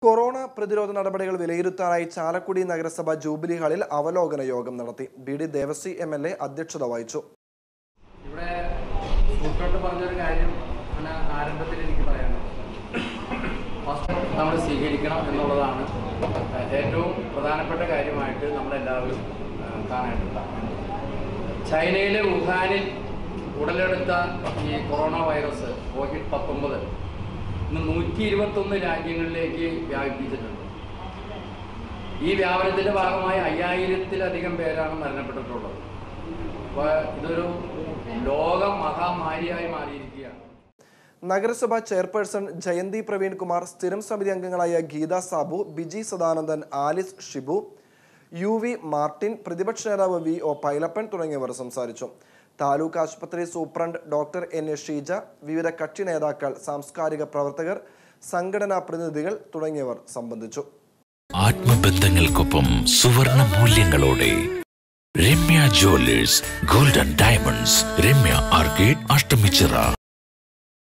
corona പ്രതിരോധ നടപടികൾ വിലയിരുത്താനായി ചാലക്കുടി നഗരസഭ ജൂബിലി ഹാളിൽ അവലോകന യോഗം നടത്തി B D Devasi M L A അധ്യക്ഷത വഹിച്ചു ഇവിടെ സൂട്ടോട്ട് പറഞ്ഞൊരു കാര്യം ആണ് ആരംഭത്തിൽ എനിക്ക് പറയാനുള്ളത് ഫസ്റ്റ് നമ്മൾ സ്വീകരിക്കണം എന്നുള്ളതാണ് ഏറ്റവും പ്രധാനപ്പെട്ട കാര്യമായിട്ട് നമ്മളെല്ലാവരും ആ, കാണേണ്ടത് ചൈനയിലെ വുഹാനിൽ ഉടലെടുത്ത ഈ കൊറോണ വൈറസ് കോവിഡ് പത്തൊമ്പത് ഇന്ന് നൂറ്റി ഇരുപത്തൊന്ന് രാജ്യങ്ങളിലേക്ക് വ്യാപിപ്പിച്ചിട്ടുണ്ട് ഈ വ്യാപനത്തിന്റെ ഭാഗമായി അയ്യായിരത്തിലധികം പേരാണ് മരണപ്പെട്ടിട്ടുള്ളത് അപ്പോൾ ഇതൊരു ലോക മഹാമാരിയായി മാറിയിരിക്കുകയാണ് നഗരസഭ ചെയർപേഴ്സൺ ജയന്തി പ്രവീൺ കുമാർ സ്ഥിരം സമിതി അംഗങ്ങളായ Geetha Sabu Biji Sadanandan Alice Shibu U V Martin പ്രതിപക്ഷ നേതാവ് വി ഒ പൈലപ്പൻ തുടങ്ങിയവർ സംസാരിച്ചു താലൂക്ക് ആശുപത്രി superintendent doctor N A Sheeja വിവിധ കക്ഷി നേതാക്കൾ സാംസ്കാരിക പ്രവർത്തകർ സംഘടനാ പ്രതിനിധികൾ തുടങ്ങിയവർ സംബന്ധിച്ചു ആത്മബന്ധങ്ങൾക്കൊപ്പം സുവർണ മൂല്യങ്ങളോടെ Ramya jewellers golden diamonds Ramya arcade Ashtamichira